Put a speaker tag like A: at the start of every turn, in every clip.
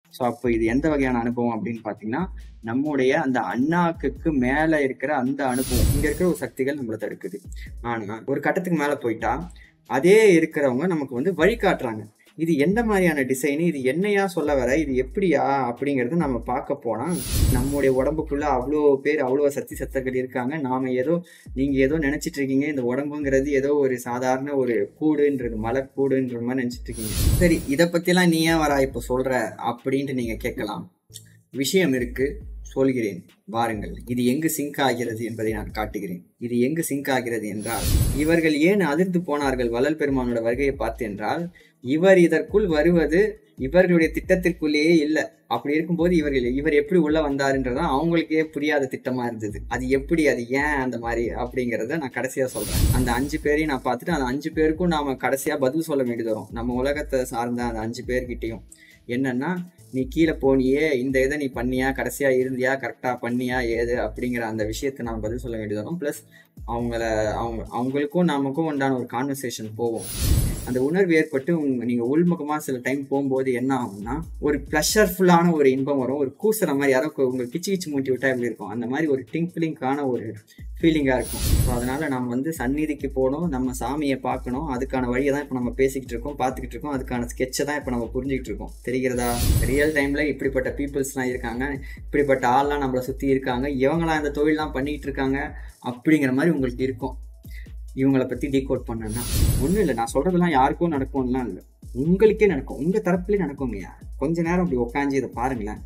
A: So அப்போ இது எந்த வகையான அனுபவம் அப்படின்னு பார்த்தீங்கன்னா நம்முடைய அந்த அண்ணாக்குக்கு மேல இருக்கிற அந்த அனுபவம் இங்க இருக்கிற ஒரு சக்திகள் நம்மளை தடுக்குது ஆனா ஒரு கட்டத்துக்கு மேல போயிட்டா அதே இருக்கிறவங்க நமக்கு வந்து வழிகாட்டுறாங்க இது எந்த மாதிரியான டிசைனு இது என்னையா சொல்ல வர இது எப்படியா அப்படிங்கறத நம்ம பார்க்க போனா நம்முடைய உடம்புக்குள்ள அவ்வளோ பேர் அவ்வளோ சக்தி சத்தர்கள் இருக்காங்க நாம ஏதோ நீங்க ஏதோ நினைச்சிட்டு இருக்கீங்க இந்த உடம்புங்கிறது ஏதோ ஒரு சாதாரண ஒரு கூடுன்றது மலை கூடுன்ற மாதிரி நினைச்சிட்டு இருக்கீங்க சரி இதை பத்திலாம் நீ ஏன் வரா இப்போ சொல்ற அப்படின்ட்டு நீங்க கேட்கலாம் விஷயம் இருக்கு சொல்கிறேன் வாருங்கள் இது எங்கு சிங்க் ஆகிறது என்பதை நான் காட்டுகிறேன் இது எங்கு சிங்க் ஆகிறது என்றால் இவர்கள் ஏன் அதிர்ந்து போனார்கள் வள்ளல் பெருமானோட வருகையை பார்த்து என்றால் இவர் இதற்குள் வருவது இவர்களுடைய திட்டத்திற்குள்ளேயே இல்லை அப்படி இருக்கும்போது இவர்கள் இவர் எப்படி உள்ள வந்தாருன்றதா அவங்களுக்கே புரியாத திட்டமா இருந்தது அது எப்படி அது ஏன் அந்த மாதிரி அப்படிங்கிறத நான் கடைசியா சொல்றேன் அந்த அஞ்சு பேரையும் நான் பார்த்துட்டு அந்த அஞ்சு பேருக்கும் நாம கடைசியா பதில் சொல்ல வேண்டியது வரும் நம்ம உலகத்தை சார்ந்த அந்த அஞ்சு பேர்கிட்டையும் என்னன்னா நீ கீழே போனியே இந்த இதை நீ பண்ணியா கடைசியா இருந்தியா கரெக்டா பண்ணியா ஏது அப்படிங்கிற அந்த விஷயத்தை நம்ம பதில் சொல்ல வேண்டியது வரும் ப்ளஸ் அவங்கள அவங்க அவங்களுக்கும் நமக்கும் உண்டான ஒரு கான்வர்சேஷன் போவோம் அந்த உணர்வு ஏற்பட்டு உங்க நீங்க உள்முகமா சில டைம் போகும்போது என்ன ஆகும்னா ஒரு ப்ளஷர்ஃபுல்லான ஒரு இன்பம் வரும் ஒரு கூசுற மாதிரி யாரோ கு- உங்க கிச்சு கிச்சு மூட்டி விட்டா எப்படி இருக்கும் அந்த மாதிரி ஒரு டிங்க்லிங்கான ஒரு ஃபீலிங்கா இருக்கும் ஸோ அதனால நம்ம வந்து சந்நிதிக்கு போகணும் நம்ம சாமியை பார்க்கணும் அதுக்கான வழியை தான் இப்போ நம்ம பேசிக்கிட்டு இருக்கோம் பார்த்துக்கிட்டு இருக்கோம் அதுக்கான ஸ்கெட்சை தான் இப்போ நம்ம புரிஞ்சுக்கிட்டு இருக்கோம் தெரிகிறதா ரியல் டைம்ல இப்படிப்பட்ட பீப்புள்ஸ்லாம் இருக்காங்க இப்படிப்பட்ட ஆள்லாம் நம்மளை சுற்றி இருக்காங்க இவங்களாம் இந்த தொழில்லாம் பண்ணிக்கிட்டு இருக்காங்க அப்படிங்கிற மாதிரி உங்களுக்கு இருக்கும் இவங்கள பத்தி டீகோட் பண்ணேன்னா ஒன்றும் இல்லை நான் சொல்றதெல்லாம் யாருக்கும் நடக்கும்லாம் இல்லை உங்களுக்கே நடக்கும் உங்க தரப்புலேயே நடக்குங்கய்யா கொஞ்ச நேரம் அப்படி உட்காந்து இதை பாருங்களேன்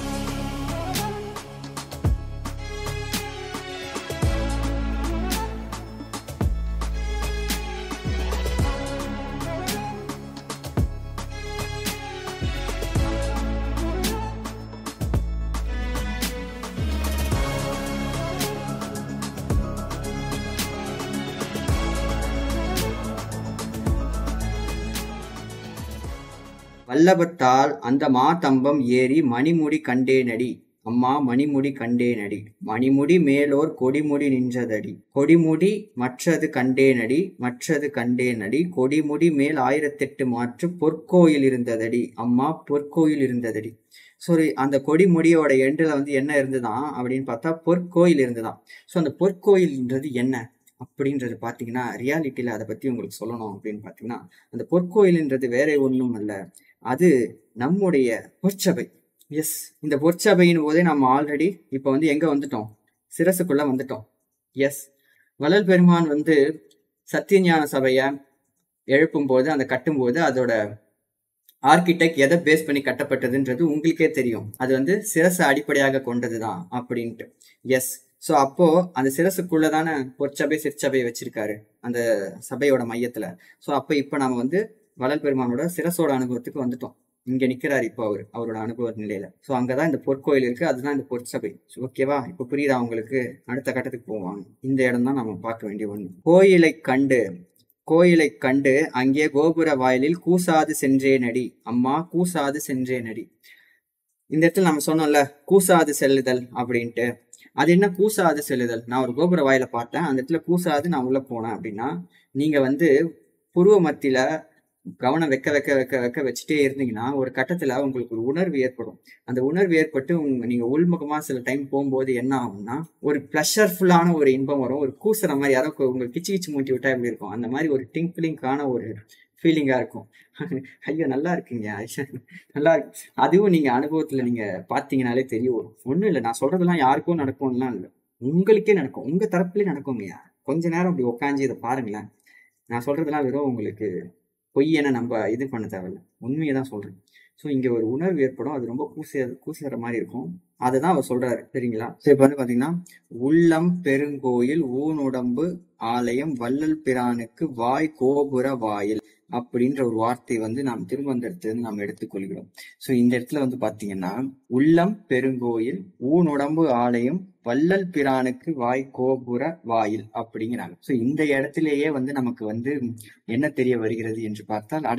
A: வல்லபத்தால் அந்த மாதம்பம் ஏறி மணிமுடி கண்டேனடி அம்மா மணிமுடி கண்டேனடி மணிமுடி மேலோர் கொடிமுடி நின்றதடி கொடிமுடி மற்றது கண்டேனடி மற்றது கண்டேனடி கொடிமுடி மேல் ஆயிரத்தெட்டு மாற்று பொற்கோயில் இருந்ததடி அம்மா பொற்கோயில் இருந்ததடி சாரி அந்த கொடிமுடியோட எண்டில் வந்து என்ன இருந்துதான் அப்படின்னு பார்த்தா பொற்கோயில் இருந்துதான் ஸோ அந்த பொற்கோயில்ன்றது என்ன அப்படின்றது பார்த்தீங்கன்னா ரியாலிட்டியில் அதை பற்றி உங்களுக்கு சொல்லணும் அப்படின்னு பார்த்தீங்கன்னா அந்த பொற்கோயில்ன்றது வேற ஒன்றும் அல்ல அது நம்முடைய பொற்சபை எஸ் இந்த பொற்சபையின் போதே நம்ம ஆல்ரெடி இப்போ வந்து எங்கே வந்துட்டோம் சிரசுக்குள்ள வந்துட்டோம் எஸ் வள்ளல் பெருமான் வந்து சத்தியஞான சபையை எழுப்பும்போது அந்த கட்டும்போது அதோட ஆர்கிடெக்ட் எதை பேஸ் பண்ணி கட்டப்பட்டதுன்றது உங்களுக்கே தெரியும் அது வந்து சிரசை அடிப்படையாக கொண்டது தான் அப்படின்ட்டு எஸ் ஸோ அப்போ அந்த சிரசுக்குள்ள தானே பொற்சபை சிற்சபை வச்சிருக்காரு அந்த சபையோட மையத்துல ஸோ அப்போ இப்போ நம்ம வந்து வள்ளல் பெருமானோட சிரசோட அனுபவத்துக்கு வந்துட்டோம் இங்க நிக்கிறாரு இப்போ அவர் அவரோட அனுபவ நிலையில ஸோ அங்கதான் இந்த பொற்கோயில் இருக்கு அதுதான் இந்த பொற்சபை ஓகேவா இப்போ புரியுதா உங்களுக்கு அடுத்த கட்டத்துக்கு போவாங்க இந்த இடம் தான் நம்ம பார்க்க வேண்டிய ஒண்ணு கோயிலை கண்டு கோயிலை கண்டு அங்கே கோபுர வாயிலில் கூசாது சென்றேனடி அம்மா கூசாது சென்றேனடி இந்த இடத்துல நம்ம சொன்னோம்ல கூசாது செல்லுதல் அப்படின்ட்டு அது என்ன கூசாது செல்லுதல் நான் ஒரு கோபுர வாயில பார்த்தேன் அந்த இடத்துல கூசாது நான் உள்ள போனேன் அப்படின்னா நீங்க வந்து புருவ மத்தியில கவனம் வைக்க வைக்க வைக்க வைக்க வச்சுட்டே இருந்தீங்கன்னா ஒரு கட்டத்துல உங்களுக்கு ஒரு உணர்வு ஏற்படும் அந்த உணர்வு ஏற்பட்டு உங்க நீங்க உள்முகமா சில டைம் போகும்போது என்ன ஆகும்னா ஒரு ப்ளஷர்ஃபுல்லான ஒரு இன்பம் வரும் ஒரு கூசுற மாதிரி யாரோ கு- உங்களுக்கு கிச்சு கிச்சு மூட்டி விட்டா எப்படி இருக்கும் அந்த மாதிரி ஒரு டிங்க்லிங்கான ஒரு ஃபீலிங்கா இருக்கும் ஐயோ நல்லா இருக்குங்க ஐயா, நல்லா இருக்கு அதுவும் நீங்க அனுபவத்துல நீங்க பாத்தீங்கனாலே தெரிய வரும் ஒண்ணும் இல்லை நான் சொல்றதெல்லாம் யாருக்கும் நடக்கும்லாம் இல்லை உங்களுக்கே நடக்கும் உங்க தரப்புலயே நடக்குங்கய்யா கொஞ்ச நேரம் அப்படி உட்காந்து இதை பாருங்களேன் நான் சொல்றதெல்லாம் வெறும் உங்களுக்கு பொய்யென நம்ம இது பண்ண தேவையில்ல உண்மையை தான் சொல்றேன் ஸோ இங்க ஒரு உணர்வு ஏற்படும் அது ரொம்ப கூசிய கூசுற மாதிரி இருக்கும் அதை தான் அவர் சொல்றாரு சரிங்களா ஸோ இப்போ வந்து பாத்தீங்கன்னா உள்ளம் பெருங்கோயில் ஊனுடம்பு ஆலயம் வள்ளல் பிரானுக்கு வாய் கோபுர வாயில் அப்படின்ற ஒரு வார்த்தை வந்து நாம் திருமந்திரத்திலிருந்து நாம் எடுத்துக்கொள்கிறோம் ஸோ இந்த இடத்துல வந்து பாத்தீங்கன்னா உள்ளம் பெருங்கோயில் ஊனுடம்பு ஆலயம் வள்ளல் பிரானுக்கு வாய் கோபுர வாயில் அப்படிங்கிறாங்க ஸோ இந்த இடத்திலேயே வந்து நமக்கு வந்து என்ன தெரிய வருகிறது என்று பார்த்தால் அடடே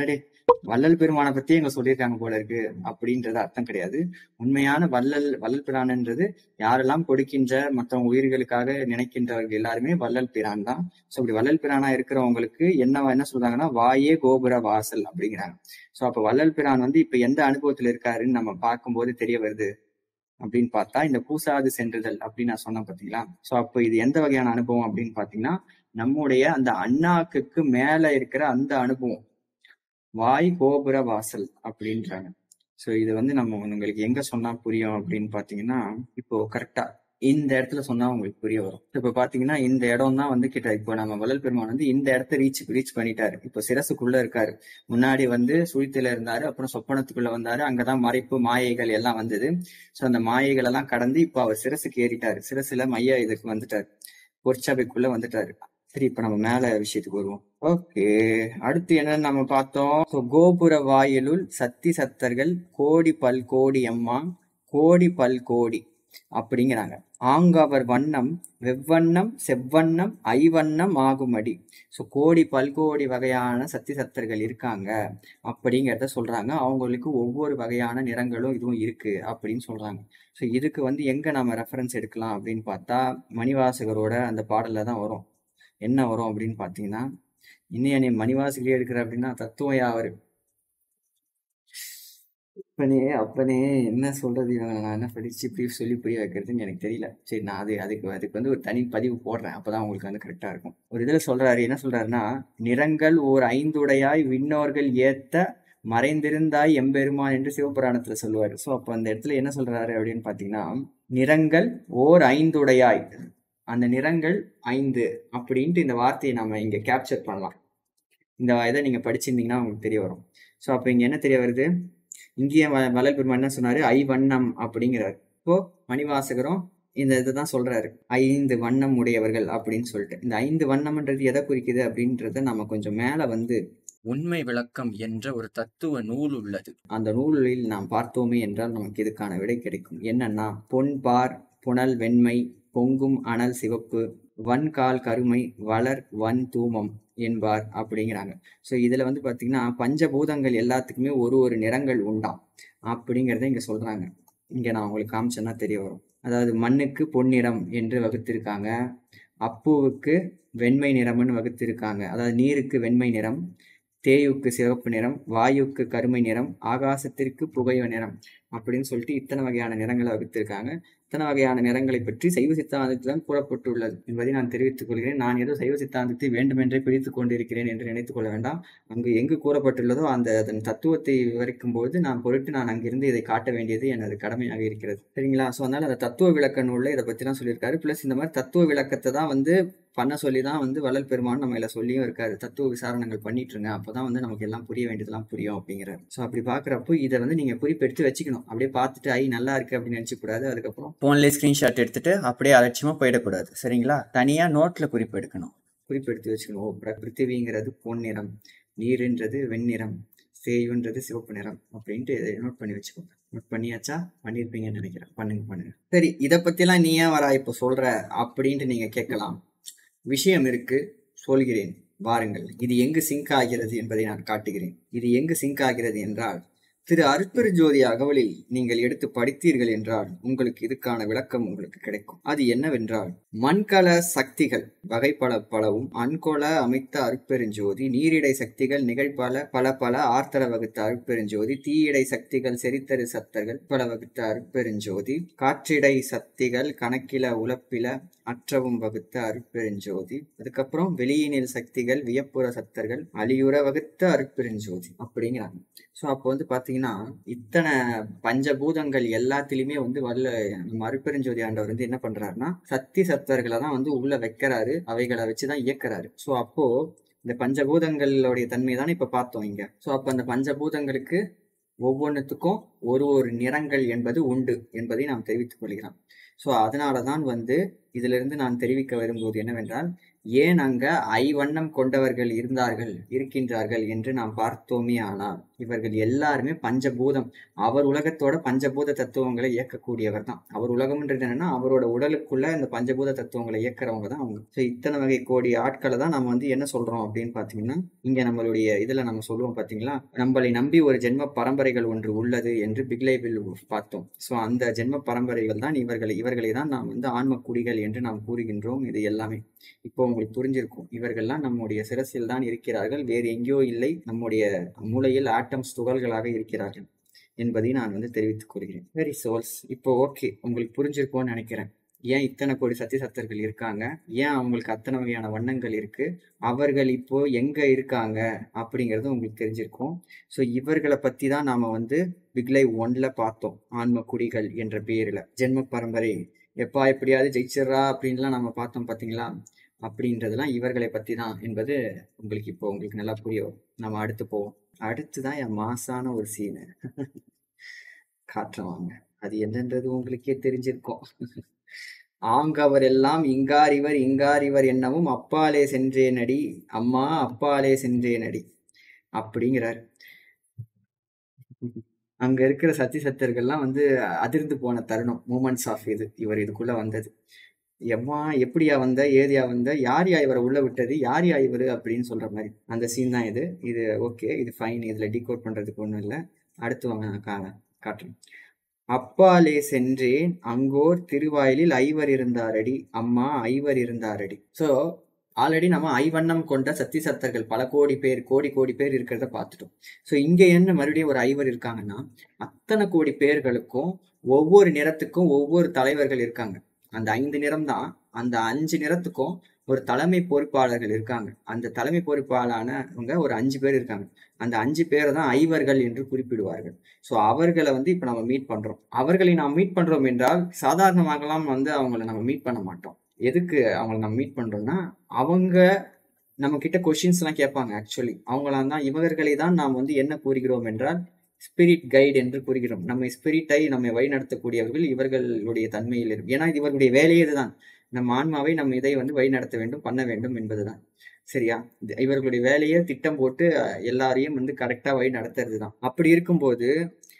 A: வள்ளல் பெருமானை பத்தி எங்க சொல்லியிருக்காங்க போல இருக்கு அப்படின்றது அர்த்தம் கிடையாது உண்மையான வள்ளல் வள்ளல் பிரான்ன்றது யாரெல்லாம் கொடுக்கின்ற மற்ற உயிர்களுக்காக நினைக்கின்றவர்கள் எல்லாருமே வள்ளல் பிரான் தான் சோ இப்படி வள்ளல் பிரானா இருக்கிறவங்களுக்கு என்ன என்ன சொல்றாங்கன்னா வாயே கோபுர வாசல் அப்படிங்கிறாங்க சோ அப்ப வள்ளல் பிரான் வந்து இப்ப எந்த அனுபவத்துல இருக்காருன்னு நம்ம பார்க்கும்போது தெரிய வருது அப்படின்னு பார்த்தா இந்த பூசாது சென்றுதல் அப்படின்னு நான் சொன்னேன் பாத்தீங்களா சோ அப்போ இது எந்த வகையான அனுபவம் அப்படின்னு பாத்தீங்கன்னா நம்முடைய அந்த அண்ணாக்குக்கு மேல இருக்கிற அந்த அனுபவம் வாய் கோபுர வாசல் அப்படின்றாங்க சோ இது வந்து நம்ம உங்களுக்கு எங்க சொன்னா புரியும் அப்படின்னு பாத்தீங்கன்னா இப்போ கரெக்டா இந்த இடத்துல சொன்னா உங்களுக்கு புரிய வரும் இப்ப பாத்தீங்கன்னா இந்த இடம் தான் வந்து கிட்ட இப்போ நம்ம வள்ளல் பெருமான் வந்து இந்த இடத்த ரீச் ரீச் பண்ணிட்டாரு இப்போ சிரசுக்குள்ள இருக்காரு முன்னாடி வந்து சுழித்துல இருந்தாரு அப்புறம் சொப்பனத்துக்குள்ள வந்தாரு அங்கதான் மறைப்பு மாயைகள் எல்லாம் வந்தது சோ அந்த மாயைகள் எல்லாம் கடந்து இப்போ அவர் சிரசுக்கு ஏறிட்டாரு சிரசுல மைய இதுக்கு வந்துட்டாரு பொற்சபைக்குள்ள வந்துட்டாரு சரி இப்ப நம்ம மேல விஷயத்துக்கு வருவோம் ஓகே அடுத்து என்ன நம்ம பார்த்தோம் So, கோபுர வாயிலுள் சத்தி சத்தர்கள் கோடி பல் கோடி அம்மா கோடி பல் கோடி அப்படிங்கிறாங்க ஆங்கவர் வண்ணம் வெவ்வண்ணம் செவ்வண்ணம் ஐவண்ணம் ஆகுமடி ஸோ கோடி பல்கோடி வகையான சத்தி சத்தர்கள் இருக்காங்க அப்படிங்கிறத சொல்றாங்க அவங்களுக்கு ஒவ்வொரு வகையான நிறங்களும் இதுவும் இருக்கு அப்படின்னு சொல்றாங்க ஸோ இதுக்கு வந்து எங்க நம்ம ரெஃபரன்ஸ் எடுக்கலாம் அப்படின்னு பார்த்தா மணிவாசகரோட அந்த பாடல்ல தான் வரும் என்ன வரும் அப்படின்னு பார்த்தீங்கன்னா இன்னும் என்னை மணிவாசகரே எடுக்கிற அப்படின்னா தத்துவம் யாவரு அப்பனே அப்பனே என்ன சொல்றது இவனை நான் என்ன படிச்சு இப்படி சொல்லி புரிய வைக்கிறதுன்னு எனக்கு தெரியல சரி நான் அது அதுக்கு அதுக்கு வந்து ஒரு தனி பதிவு போடுறேன் அப்பதான் உங்களுக்கு வந்து கரெக்டா இருக்கும் ஒரு இதுல சொல்றாரு என்ன சொல்றாருன்னா நிறங்கள் ஓர் ஐந்துடையாய் விண்ணோர்கள் ஏத்த மறைந்திருந்தாய் எம்பெருமான் என்று சிவபுராணத்துல சொல்லுவாரு சோ அப்ப அந்த இடத்துல என்ன சொல்றாரு அப்படின்னு பாத்தீங்கன்னா நிறங்கள் ஓர் ஐந்துடையாய் அந்த நிறங்கள் ஐந்து அப்படின்ட்டு இந்த வார்த்தையை நம்ம இங்க கேப்சர் பண்ணலாம் இந்த இதை நீங்க படிச்சிருந்தீங்கன்னா உங்களுக்கு தெரிய வரும் ஸோ அப்போ இங்க என்ன தெரிய வருது இங்கேயே வ- வள்ளல் பெருமான் என்ன சொன்னாரு ஐ வண்ணம் அப்படிங்கிறாரு இப்போ மணிவாசகரும் இந்த இதை தான் சொல்றாரு ஐந்து வண்ணம் உடையவர்கள் அப்படின்னு சொல்லிட்டு இந்த ஐந்து வண்ணம்ன்றது எதை குறிக்குது அப்படின்றத நம்ம கொஞ்சம் மேல வந்து உண்மை விளக்கம் என்ற ஒரு தத்துவ நூல் உள்ளது அந்த நூலில் நாம் பார்த்தோமே என்றால் நமக்கு இதுக்கான விடை கிடைக்கும் என்னன்னா பொன் பார் புனல் வெண்மை பொங்கும் அனல் சிவப்பு வன்கால் கருமை வளர் வன் தூமம் என்பார் அப்படிங்கிறாங்க ஸோ இதுல வந்து பாத்தீங்கன்னா பஞ்சபூதங்கள் எல்லாத்துக்குமே ஒரு ஒரு நிறங்கள் உண்டாம் அப்படிங்கிறத இங்க சொல்றாங்க இங்க நான் உங்களுக்கு காமிச்சேன்னா தெரிய வரும் அதாவது மண்ணுக்கு பொன்னிறம் என்று வகுத்திருக்காங்க அப்பூவுக்கு வெண்மை நிறம்னு வகுத்திருக்காங்க அதாவது நீருக்கு வெண்மை நிறம் தேயுக்கு சிவப்பு நிறம் வாயுக்கு கருமை நிறம் ஆகாசத்திற்கு புகைய நிறம் அப்படின்னு சொல்லிட்டு இத்தனை வகையான நிறங்களை வகுத்திருக்காங்க இத்தனை வகையான நிறங்களை பற்றி சைவ சித்தாந்தத்திலும் கூறப்பட்டுள்ளது என்பதை நான் தெரிவித்துக் கொள்கிறேன் நான் ஏதோ சைவ சித்தாந்தத்தை வேண்டுமென்றே பிடித்துக் கொண்டிருக்கிறேன் என்று நினைத்துக் கொள்ள வேண்டாம் அங்கு எங்கு கூறப்பட்டுள்ளதோ அந்த அதன் தத்துவத்தை விவரிக்கும் போது நான் பொருட்டு நான் அங்கிருந்து இதை காட்ட வேண்டியது எனது கடமையாக இருக்கிறது சரிங்களா ஸோ அதனால அந்த தத்துவ விளக்க நூல்ல இதை பத்தி தான் சொல்லியிருக்காரு பிளஸ் இந்த மாதிரி தத்துவ விளக்கத்தை தான் வந்து பண்ண சொல்லி தான் வந்து வள்ளல் பெருமான் நம்ம இதில் சொல்லியும் இருக்காரு தத்துவ விசாரணங்கள் பண்ணிட்டு இருங்க அப்பதான் வந்து நமக்கு எல்லாம் புரிய வேண்டியதெல்லாம் புரியும் அப்படிங்கிறாரு ஸோ அப்படி பாக்குறப்போ இதை வந்து நீங்க குறிப்பெடுத்து வச்சுக்கணும் அப்படியே பார்த்துட்டு ஐ நல்லா இருக்கு அப்படின்னு நினைச்சு கூடாது அதுக்கப்புறம் போன்லேயே ஸ்கிரீன்ஷாட் எடுத்துட்டு அப்படியே அலட்சியமா போயிடக்கூடாது சரிங்களா தனியா நோட்ல குறிப்பு எடுக்கணும் குறிப்பெடுத்து வச்சுக்கணும் ஓ பிர- பிருத்திவிங்கிறது பொன்னிறம் நீருன்றது வெண்ணிறம் சேயுன்றது சிவப்பு நிறம் அப்படின்ட்டு நோட் பண்ணி வச்சுக்கோங்க நோட் பண்ணியாச்சா பண்ணியிருப்பீங்கன்னு நினைக்கிறேன் பண்ணுங்க பண்ணுங்க சரி இதை பத்திலாம் நீ ஏன் வரா இப்போ சொல்ற அப்படின்ட்டு நீங்க கேட்கலாம் விஷயம் இருக்கு சொல்கிறேன் வாருங்கள் இது எங்கு சிங்க் ஆகிறது என்பதை நான் காட்டுகிறேன் இது எங்கு சிங்க் ஆகிறது என்றால் திரு அருட்பெருஞ்சோதி அகவலில் நீங்கள் எடுத்து படித்தீர்கள் என்றால் உங்களுக்கு இதுக்கான விளக்கம் உங்களுக்கு கிடைக்கும் அது என்னவென்றால் மண்கல சக்திகள் வகைப்பல பலவும் அன்கொல அமைத்த அருட்பெருஞ்சோதி நீரிடை சக்திகள் நிகழ்பல பல பல ஆர்த்தர வகுத்த அருட்பெருஞ்சோதி தீயிடை சக்திகள் செரித்தரு சத்தர்கள் பல வகுத்த அருட்பெருஞ்சோதி காற்றிடை சக்திகள் கணக்கில உலப்பில அற்றவும் வகுத்த அருட்பெருஞ்சோதி அதுக்கப்புறம் வெளியினில் சக்திகள் வியப்புற சத்தர்கள் அழியுற வகுத்த அருட்பெருஞ்சோதி அப்படிங்கிறாங்க ஸோ அப்போ வந்து பாத்தீங்கன்னா இத்தனை பஞ்சபூதங்கள் எல்லாத்துலயுமே வந்து வல்ல நம்ம அருட்பெருஞ்சோதி ஆண்டவர் வந்து என்ன பண்றாருன்னா சக்தி சத்தர்களை தான் வந்து உள்ள வைக்கிறாரு அவைகளை வச்சுதான் இயக்குறாரு ஸோ அப்போ இந்த பஞ்சபூதங்களுடைய தன்மை தானே இப்ப பார்த்தோம் இங்க ஸோ அப்ப அந்த பஞ்சபூதங்களுக்கு ஒவ்வொன்றுத்துக்கும் ஒரு ஒரு நிறங்கள் என்பது உண்டு என்பதை நாம் தெரிவித்துக் கொள்கிறோம் ஸோ அதனாலதான் வந்து இதிலிருந்து நான் தெரிவிக்க வரும்போது என்னவென்றால் ஏன் அங்க ஐவண்ணம் கொண்டவர்கள் இருந்தார்கள் இருக்கின்றார்கள் என்று நாம் பார்த்தோமே ஆனால் இவர்கள் எல்லாருமே பஞ்சபூதம் அவர் உலகத்தோட பஞ்சபூத தத்துவங்களை இயக்கக்கூடியவர் தான் அவர் உலகம்ன்றது என்னன்னா அவரோட உடலுக்குள்ள இந்த பஞ்சபூத தத்துவங்களை இயக்குறவங்க தான் அவங்க ஸோ இத்தனை வகை கோடி ஆட்களை தான் நம்ம வந்து என்ன சொல்றோம் அப்படின்னு பாத்தீங்கன்னா இங்க நம்மளுடைய இதுல நம்ம சொல்லுவோம் பாத்தீங்களா நம்மளை நம்பி ஒரு ஜென்ம பரம்பரைகள் ஒன்று உள்ளது என்று பிக்லைவில் பார்த்தோம் ஸோ அந்த ஜென்ம பரம்பரைகள் தான் இவர்களை இவர்களை தான் நாம் வந்து ஆன்ம குடிகள் என்று நாம் கூறுகின்றோம் இது எல்லாமே இப்போ உங்களுக்கு புரிஞ்சிருக்கும் இவர்கள்லாம் நம்முடைய சிரசில் தான் இருக்கிறார்கள் வேறு எங்கேயோ இல்லை நம்முடைய மூளையில் ஆட்டம்ஸ் துகள்களாக இருக்கிறார்கள் என்பதை நான் வந்து தெரிவித்துக் கொள்கிறேன் வெரி சோல்ஸ் இப்போ ஓகே உங்களுக்கு புரிஞ்சிருக்கும்னு நினைக்கிறேன் ஏன் இத்தனை கோடி சத்தி சத்தர்கள் இருக்காங்க ஏன் அவங்களுக்கு அத்தனை வகையான வண்ணங்கள் இருக்கு அவர்கள் இப்போ எங்க இருக்காங்க அப்படிங்கிறது உங்களுக்கு தெரிஞ்சிருக்கும் ஸோ இவர்களை பத்தி தான் நாம வந்து பிக்லை ஒன்ல பார்த்தோம் ஆன்ம குடிகள் என்ற பேர்ல ஜென்ம பரம்பரை எப்பா எப்படியாவது ஜெயிச்சிடுறா அப்படின்லாம் நம்ம பார்த்தோம் பாத்தீங்களா அப்படின்றதெல்லாம் இவர்களை பத்தி தான் என்பது உங்களுக்கு இப்போ உங்களுக்கு நல்லா புரியும் நம்ம அடுத்து போவோம் அடுத்துதான் என் மாசான ஒரு சீனு காட்டுறவாங்க அது என்னன்றது உங்களுக்கே தெரிஞ்சிருக்கும் ஆங்கவர் எல்லாம் இங்கார் இவர் இங்கார் இவர் என்னவும் அப்பாலே சென்றேனடி அம்மா அப்பாலே சென்றேனடி அப்படிங்கிறார் அங்க இருக்கிற சத்தி சத்தர்கள்லாம் வந்து அதிர்ந்து போன தருணம் மூமெண்ட்ஸ் ஆஃப் இது இவர் இதுக்குள்ள வந்தது எம்மா எப்படியா வந்த ஏதியா வந்த யார் யா இவரை உள்ள விட்டது யார் யா இவரு அப்படின்னு சொல்ற மாதிரி அந்த சீன் தான் இது இது ஓகே இது ஃபைன் இதுல டீகோட் பண்றதுக்கு ஒண்ணும் இல்லை அடுத்து வாங்க நான் கா காட்டுறேன் அப்பாலே சென்றேன் அங்கோர் திருவாயிலில் ஐவர் இருந்தாரடி அம்மா ஐவர் இருந்தாரடி ஸோ ஆல்ரெடி நம்ம ஐவண்ணம் கொண்ட சத்தி சத்தர்கள் பல கோடி பேர் கோடி கோடி பேர் இருக்கிறத பார்த்துட்டோம் ஸோ இங்க என்ன மறுபடியும் ஒரு ஐவர் இருக்காங்கன்னா அத்தனை கோடி பேர்களுக்கும் ஒவ்வொரு நிறத்துக்கும் ஒவ்வொரு தலைவர்கள் இருக்காங்க அந்த ஐந்து நிறம் தான் அந்த அஞ்சு நிறத்துக்கும் ஒரு தலைமை பொறுப்பாளர்கள் இருக்காங்க அந்த தலைமை பொறுப்பாளானவங்க ஒரு அஞ்சு பேர் இருக்காங்க அந்த அஞ்சு பேரை தான் ஐவர்கள் என்று குறிப்பிடுவார்கள் ஸோ அவர்களை வந்து இப்போ நம்ம மீட் பண்றோம் அவர்களை நாம் மீட் பண்றோம் என்றால் சாதாரணமாகலாம் வந்து அவங்கள நம்ம மீட் பண்ண மாட்டோம் எதுக்கு அவங்கள நம்ம மீட் பண்றோம்னா அவங்க நம்ம கிட்ட கொஷின்ஸ் எல்லாம் கேட்பாங்க ஆக்சுவலி அவங்களாம் தான் இவர்களை தான் நாம் வந்து என்ன கூறுகிறோம் என்றால் ஸ்பிரிட் கைடு என்று கூறுகிறோம் நம்ம ஸ்பிரிட்டை நம்மை வழிநடத்தக்கூடியவர்கள் இவர்களுடைய தன்மையில் இருக்கும் ஏன்னா இது இவர்களுடைய வேலையே இதுதான் நம்ம ஆன்மாவை நம்ம இதை வந்து வழிநடத்த வேண்டும் பண்ண வேண்டும் என்பதுதான் சரியா இது- இவர்களுடைய வேலையை திட்டம் போட்டு அஹ், எல்லாரையும் வந்து கரெக்டா வழி நடத்துறது தான் அப்படி இருக்கும்போது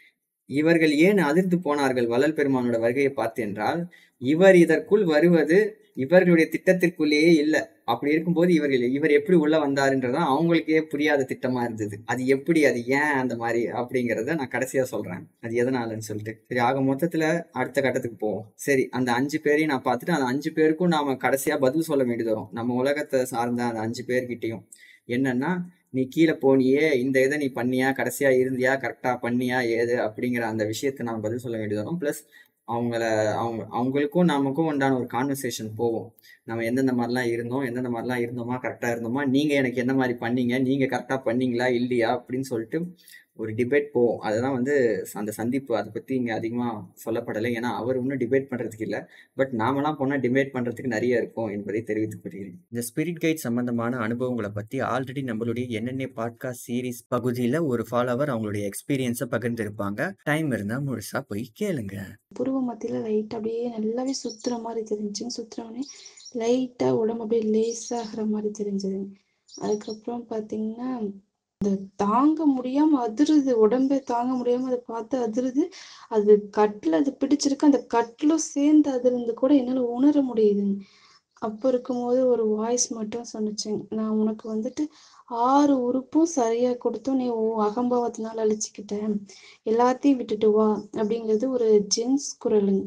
A: இவர்கள் ஏன் அதிர்ந்து போனார்கள் வள்ளல் பெருமானோட வருகையை பார்த்து என்றால் இவர் இதற்குள் வருவது இவர்களுடைய திட்டத்திற்குள்ளேயே இல்லை அப்படி இருக்கும்போது இவர்கள் இவர் எப்படி உள்ள வந்தாருன்றதா அவங்களுக்கே புரியாத திட்டமா இருந்தது அது எப்படி அது ஏன் அந்த மாதிரி அப்படிங்கறத நான் கடைசியா சொல்றேன் அது எதனாலன்னு சொல்லிட்டு சரி ஆக மொத்தத்துல அடுத்த கட்டத்துக்கு போவோம் சரி அந்த அஞ்சு பேரையும் நான் பார்த்துட்டு அந்த அஞ்சு பேருக்கும் நாம கடைசியா பதில் சொல்ல வேண்டியது வரும் நம்ம உலகத்தை சார்ந்த அந்த அஞ்சு பேர்கிட்டயும் என்னன்னா நீ கீழே போனியே இந்த இதை நீ பண்ணியா கடைசியா இருந்தியா கரெக்டா பண்ணியா ஏது அப்படிங்கிற அந்த விஷயத்தை நம்ம பதில் சொல்ல வேண்டியது வரும் ப்ளஸ் அவங்கள அவங்க அவங்களுக்கும் நமக்கும் உண்டான ஒரு கான்வர்சேஷன் போவோம் நம்ம எந்தெந்த மாதிரிலாம் இருந்தோம் எந்தெந்த மாதிரிலாம் இருந்தோமா கரெக்டாக இருந்தோமா நீங்கள் எனக்கு என்ன மாதிரி பண்ணீங்க நீங்கள் கரெக்டாக பண்ணீங்களா இல்லையா அப்படின்னு சொல்லிட்டு ஒரு டிபேட் போவோம் அதுதான் வந்து அந்த சந்திப்பு அதை பற்றி இங்கே அதிகமாக சொல்லப்படலை ஏன்னா அவர் ஒன்றும் டிபேட் பண்ணுறதுக்கு இல்லை பட் நாமெல்லாம் போனால் டிபேட் பண்ணுறதுக்கு நிறைய இருக்கும் என்பதை தெரிவித்துக் கொள்கிறேன் இந்த ஸ்பிரிட் கைட் சம்பந்தமான அனுபவங்களை பற்றி ஆல்ரெடி நம்மளுடைய என்னென்ன பாட்காஸ்ட் சீரிஸ் பகுதியில் ஒரு ஃபாலோவர் அவங்களுடைய எக்ஸ்பீரியன்ஸை பகிர்ந்திருப்பாங்க டைம் இருந்தால் முழுசாக போய் கேளுங்க
B: புருவ மத்தியில லைட் அப்படியே நல்லாவே சுத்துற மாதிரி தெரிஞ்சுங்க சுத்துறவனே லைட்டா உடம்பு அப்படியே லேசாகிற மாதிரி தெரிஞ்சதுங்க அதுக்கப்புறம் பாத்தீங்கன்னா அந்த தாங்க முடியாம அதிருது உடம்பே தாங்க முடியாம அதை பார்த்து அதிருது அது கட்டில் அது பிடிச்சிருக்கு அந்த கட்டிலும் சேர்ந்து அதிர்ந்து கூட என்னால உணர முடியுதுங்க அப்போ இருக்கும்போது ஒரு வாய்ஸ் மட்டும் சொன்னுச்சுங்க நான் உனக்கு வந்துட்டு ஆறு உறுப்பும் சரியா கொடுத்தும் நீ உன் அகம்பாவத்தினால அழிச்சுக்கிட்ட எல்லாத்தையும் விட்டுட்டு வா அப்படிங்கிறது ஒரு ஜென்ஸ் குரலுங்க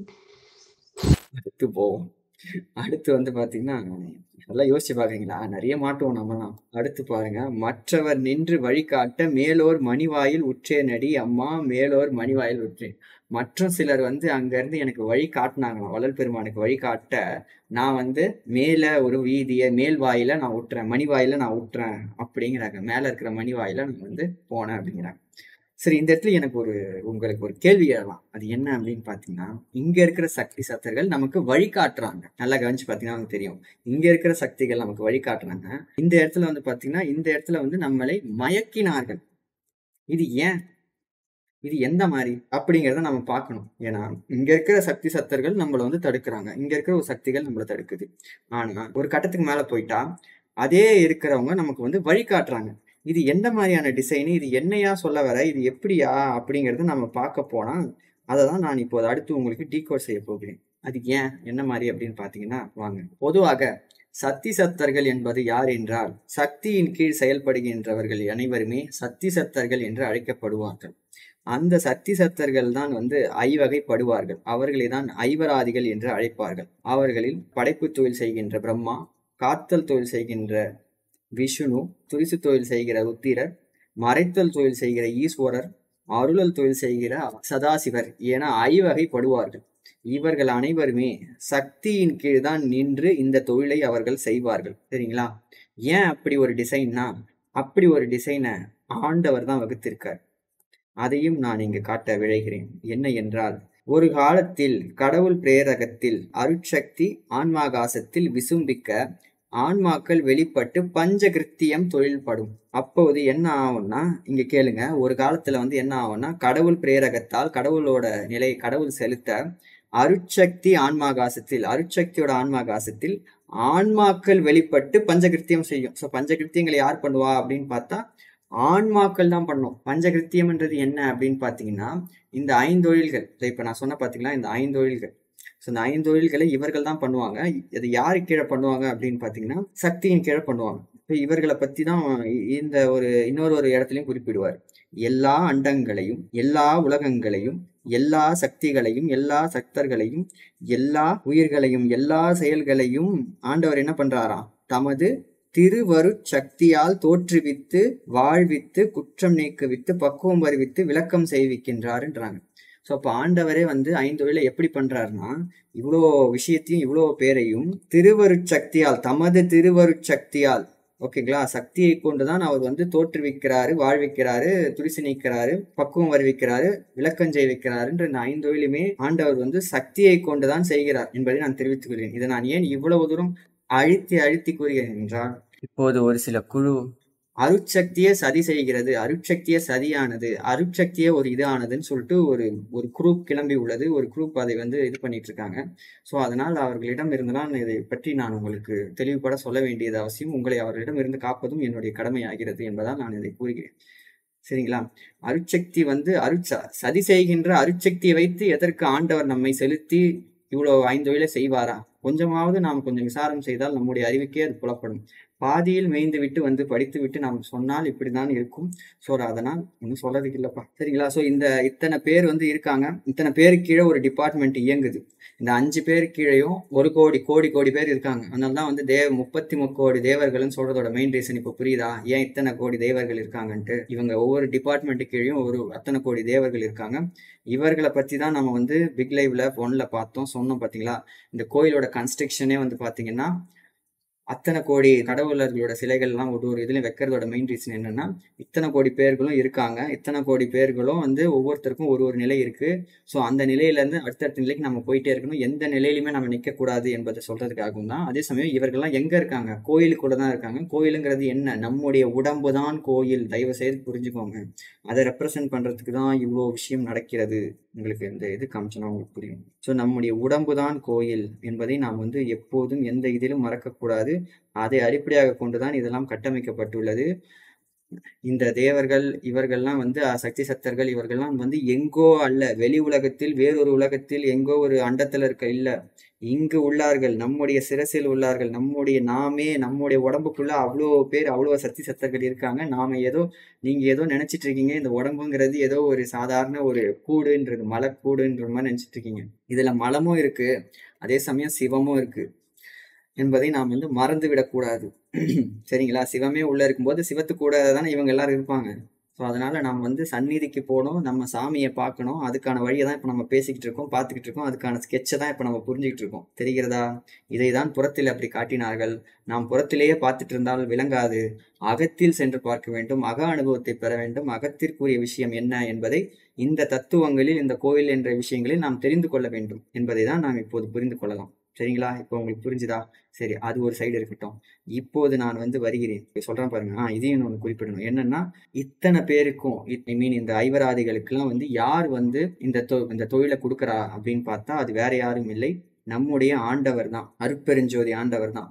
A: அடுத்து போவோம் அடுத்து வந்து பாத்தீங்கன்னா நல்லா யோசிச்சு பாக்குறீங்களா நிறைய மாட்டுவோம் நம்மலாம் அடுத்து பாருங்க மற்றவர் நின்று வழிகாட்ட மேலோர் மணிவாயில் உற்றேன் அடி அம்மா மேலோர் மணிவாயில் உற்றேன் மற்றும் சிலர் வந்து அங்க இருந்து எனக்கு வழி காட்டினாங்களாம் வள்ளல் பெருமானுக்கு வழி காட்ட நான் வந்து மேல ஒரு வீதிய மேல் வாயில நான் விட்டுறேன் மணி வாயில நான் விட்டுறேன் அப்படிங்கிறாங்க மேல இருக்கிற மணி வாயில நான் வந்து போனேன் அப்படிங்கிறாங்க சரி இந்த இடத்துல எனக்கு ஒரு உங்களுக்கு ஒரு கேள்வி எழலாம் அது என்ன அப்படின்னு பாத்தீங்கன்னா இங்க இருக்கிற சக்தி சத்தர்கள் நமக்கு வழிகாட்டுறாங்க நல்லா கவனிச்சு பாத்தீங்கன்னா நமக்கு தெரியும் இங்க இருக்கிற சக்திகள் நமக்கு வழிகாட்டுறாங்க இந்த இடத்துல வந்து பாத்தீங்கன்னா இந்த இடத்துல வந்து நம்மளை மயக்கினார்கள் இது ஏன் இது எந்த மாதிரி அப்படிங்கிறத நம்ம பார்க்கணும் ஏன்னா இங்க இருக்கிற சக்தி சத்தர்கள் நம்மளை வந்து தடுக்கிறாங்க இங்க இருக்கிற ஒரு சக்திகள் நம்மளை தடுக்குது ஆனா ஒரு கட்டத்துக்கு மேல போயிட்டா அதே இருக்கிறவங்க நமக்கு வந்து வழிகாட்டுறாங்க இது எந்த மாதிரியான டிசைனு இது என்னையா சொல்ல வர இது எப்படியா அப்படிங்கிறத நம்ம பார்க்க போனா அதை தான் நான் இப்போது அடுத்து உங்களுக்கு டீகோட் செய்ய போகிறேன் அது ஏன் என்ன மாதிரி அப்படின்னு பார்த்தீங்கன்னா வாங்க பொதுவாக சக்தி சத்தர்கள் என்பது யார் என்றால் சக்தியின் கீழ் செயல்படுகின்றவர்கள் அனைவருமே சக்தி சத்தர்கள் என்று அழைக்கப்படுவார்கள் அந்த சக்தி சத்தர்கள் தான் வந்து ஐவகைப்படுவார்கள் அவர்களை தான் ஐவராதிகள் என்று அழைப்பார்கள் அவர்களில் படைப்பு தொழில் செய்கின்ற பிரம்மா காத்தல் தொழில் செய்கின்ற விஷ்ணு துரிசு தொழில் செய்கிற ருத்திரர் மறைத்தல் தொழில் செய்கிற ஈஸ்வரர் அருளல் தொழில் செய்கிற சதாசிவர் என ஐவகைப்படுவார்கள் இவர்கள் அனைவருமே சக்தியின் கீழ் தான் நின்று இந்த தொழிலை அவர்கள் செய்வார்கள் சரிங்களா ஏன் அப்படி ஒரு டிசைன்னா அப்படி ஒரு டிசைனை ஆண்டவர் தான் வகுத்திருக்கார் அதையும் நான் இங்கு காட்ட விழைகிறேன் என்ன என்றால் ஒரு காலத்தில் கடவுள் பிரேரகத்தில் அருட்சக்தி ஆன்மாகாசத்தில் விசும்பிக்க ஆன்மாக்கள் வெளிப்பட்டு பஞ்சகிருத்தியம் தொழில்படும் அப்போது என்ன ஆகும்னா இங்க கேளுங்க ஒரு காலத்துல வந்து என்ன ஆகும்னா கடவுள் பிரேரகத்தால் கடவுளோட நிலை கடவுள் செலுத்த அருட்சக்தி ஆன்மாகாசத்தில் அருட்சக்தியோட ஆன்மாகாசத்தில் ஆன்மாக்கள் வெளிப்பட்டு பஞ்சகிருத்தியம் செய்யும் ஸோ பஞ்சகிருத்தியங்களை யார் பண்ணுவா அப்படின்னு பார்த்தா ஆன்மாக்கள் தான் பண்ணும் பஞ்சகிருத்தியம்ன்றது என்ன அப்படின்னு பார்த்தீங்கன்னா இந்த ஐந்தொழில்கள் இப்போ நான் சொன்ன பார்த்தீங்களா இந்த ஐந்தொழில்கள் ஸோ இந்த ஐந்தொழில்களை இவர்கள் தான் பண்ணுவாங்க இது யாரு கீழே பண்ணுவாங்க அப்படின்னு பார்த்தீங்கன்னா சக்தியின் கீழே பண்ணுவாங்க இப்போ இவர்களை பற்றி தான் இந்த ஒரு இன்னொரு ஒரு இடத்துலையும் குறிப்பிடுவார் எல்லா அண்டங்களையும் எல்லா உலகங்களையும் எல்லா சக்திகளையும் எல்லா சக்தர்களையும் எல்லா உயிர்களையும் எல்லா செயல்களையும் ஆண்டவர் என்ன பண்றாராம் தமது திருவரு சக்தியால் தோற்றுவித்து வாழ்வித்து குற்றம் நீக்குவித்து பக்குவம் வருவித்து விளக்கம் செய்விக்கின்றாருன்றாங்க ஸோ அப்போ ஆண்டவரே வந்து ஐந்தொழிலை எப்படி பண்றாருன்னா இவ்வளோ விஷயத்தையும் இவ்வளோ பேரையும் திருவருட்சக்தியால் தமது திருவருட்சக்தியால் ஓகேங்களா சக்தியை கொண்டுதான் அவர் வந்து தோற்றுவிக்கிறாரு வாழ்விக்கிறாரு துரிசி நீக்கிறாரு பக்குவம் வருவிக்கிறாரு விளக்கம் செய்விக்கிறாருன்ற இந்த ஐந்தொழிலுமே ஆண்டவர் வந்து சக்தியை கொண்டுதான் செய்கிறார் என்பதை நான் தெரிவித்துக் கொள்கிறேன் இதை நான் ஏன் இவ்வளவு தூரம் அழுத்தி அழுத்தி கூறுகிறேன் என்றால் இப்போது ஒரு சில குழு அருட்சக்தியே சதி செய்கிறது அருட்சக்தியே சதியானது அருட்சக்தியே ஒரு இது ஆனதுன்னு சொல்லிட்டு ஒரு ஒரு குரூப் கிளம்பி உள்ளது ஒரு குரூப் அதை வந்து இது பண்ணிட்டு இருக்காங்க ஸோ அதனால் அவர்களிடம் இருந்துதான் இதை பற்றி நான் உங்களுக்கு தெளிவுபட சொல்ல வேண்டியது அவசியம் உங்களை அவர்களிடம் இருந்து காப்பதும் என்னுடைய கடமையாகிறது என்பதால் நான் இதை கூறுகிறேன் சரிங்களா அருட்சக்தி வந்து அருட்ச சதி செய்கின்ற அருட்சக்தியை வைத்து எதற்கு ஆண்டவர் நம்மை செலுத்தி இவ்வளோ ஐந்தொழிலை செய்வாரா கொஞ்சமாவது நாம் கொஞ்சம் விசாரம் செய்தால் நம்முடைய அறிவுக்கே அது புலப்படும் பாதியில் மேய்ந்து விட்டு வந்து படித்து விட்டு நாம் சொன்னால் இப்படிதான் இருக்கும் ஸோ அதனால் ஒன்றும் சொல்றதுக்கு இல்லப்பா சரிங்களா ஸோ இந்த இத்தனை பேர் வந்து இருக்காங்க இத்தனை பேருக்கு கீழே ஒரு டிபார்ட்மெண்ட் இயங்குது இந்த அஞ்சு பேர் கீழேயும் ஒரு கோடி கோடி கோடி பேர் இருக்காங்க அதனால தான் வந்து தேவ முப்பத்தி முக்கோடி தேவர்கள்னு சொல்றதோட மெயின் ரீசன் இப்போ புரியுதா ஏன் இத்தனை கோடி தேவர்கள் இருக்காங்கன்ட்டு இவங்க ஒவ்வொரு டிபார்ட்மெண்ட் கீழேயும் ஒரு அத்தனை கோடி தேவர்கள் இருக்காங்க இவர்களை பற்றி தான் நம்ம வந்து பிக் லைவ்ல ஒன்ல பார்த்தோம் சொன்னோம் பார்த்தீங்களா இந்த கோயிலோட கன்ஸ்ட்ரக்ஷனே வந்து பார்த்தீங்கன்னா அத்தனை கோடி கடவுளர்களோட சிலைகள்லாம் ஒரு ஒரு இதுலையும் வைக்கிறதோட மெயின் ரீசன் என்னன்னா இத்தனை கோடி பேர்களும் இருக்காங்க இத்தனை கோடி பேர்களும் வந்து ஒவ்வொருத்தருக்கும் ஒரு ஒரு நிலை இருக்கு ஸோ அந்த நிலையிலேருந்து அடுத்தடுத்த நிலைக்கு நம்ம போயிட்டே இருக்கணும் எந்த நிலையிலுமே நம்ம நிற்கக்கூடாது என்பதை சொல்றதுக்காகவும் தான் அதே சமயம் இவர்கள்லாம் எங்க இருக்காங்க கோயிலுக்குள்ள தான் இருக்காங்க கோயிலுங்கிறது என்ன நம்முடைய உடம்பு தான் கோயில் தயவு செய்து புரிஞ்சுக்கோங்க அதை ரெப்ரசன்ட் பண்றதுக்கு தான் இவ்வளோ விஷயம் நடக்கிறது உங்களுக்கு இந்த இது காமிச்சோன்னா உங்களுக்கு புரியும் ஸோ நம்முடைய உடம்பு தான் கோயில் என்பதை நாம் வந்து எப்போதும் எந்த இதிலும் மறக்கக்கூடாது அதை அடிப்படையாக கொண்டுதான் இதெல்லாம் கட்டமைக்கப்பட்டுள்ளது இந்த தேவர்கள் இவர்கள்லாம் வந்து அஹ், சக்தி சக்தர்கள் இவர்கள்லாம் வந்து எங்கோ அல்ல வெளி உலகத்தில் வேறொரு உலகத்தில் எங்கோ ஒரு அண்டத்துல இருக்க இல்ல இங்கு உள்ளார்கள் நம்முடைய சிரசில் உள்ளார்கள் நம்முடைய நாமே நம்முடைய உடம்புக்குள்ள அவ்வளோ பேர் அவ்வளோ சக்தி சக்தர்கள் இருக்காங்க நாம ஏதோ நீங்க ஏதோ நினைச்சிட்டு இருக்கீங்க இந்த உடம்புங்கிறது ஏதோ ஒரு சாதாரண ஒரு கூடுன்றது மலைக்கூடுன்ற மாதிரி நினைச்சிட்டு இருக்கீங்க இதுல மலமும் இருக்கு அதே சமயம் சிவமும் இருக்கு என்பதை நாம் வந்து மறந்து விடக்கூடாது சரிங்களா சிவமே உள்ள இருக்கும்போது சிவத்து கூட தானே இவங்க எல்லாரும் இருப்பாங்க ஸோ அதனால நாம் வந்து சந்நிதிக்கு போகணும் நம்ம சாமியை பார்க்கணும் அதுக்கான வழியை தான் இப்போ நம்ம பேசிக்கிட்டு இருக்கோம் பார்த்துக்கிட்டு இருக்கோம் அதுக்கான ஸ்கெட்சை தான் இப்போ நம்ம புரிஞ்சுக்கிட்டு இருக்கோம் தெரிகிறதா இதை தான் புறத்தில் அப்படி காட்டினார்கள் நாம் புறத்திலேயே பார்த்துட்டு இருந்தால் விளங்காது அகத்தில் சென்று பார்க்க வேண்டும் அக அனுபவத்தை பெற வேண்டும் அகத்திற்குரிய விஷயம் என்ன என்பதை இந்த தத்துவங்களில் இந்த கோயில் என்ற விஷயங்களில் நாம் தெரிந்து கொள்ள வேண்டும் என்பதை தான் நாம் இப்போது புரிந்து கொள்ளலாம் சரிங்களா இப்போ உங்களுக்கு புரிஞ்சுதா சரி அது ஒரு சைடு இருக்கட்டும் இப்போது நான் வந்து வருகிறேன் இப்ப சொல்றேன் பாருங்க ஆ இதையும் ஒன்று குறிப்பிடணும் என்னன்னா இத்தனை பேருக்கும் ஐ மீன் இந்த ஐவராதிகளுக்கெல்லாம் வந்து யார் வந்து இந்த தொ இந்த தொழிலை கொடுக்குறா அப்படின்னு பார்த்தா அது வேற யாரும் இல்லை நம்முடைய ஆண்டவர் தான் அருட்பெருஞ்சோதி ஆண்டவர் தான்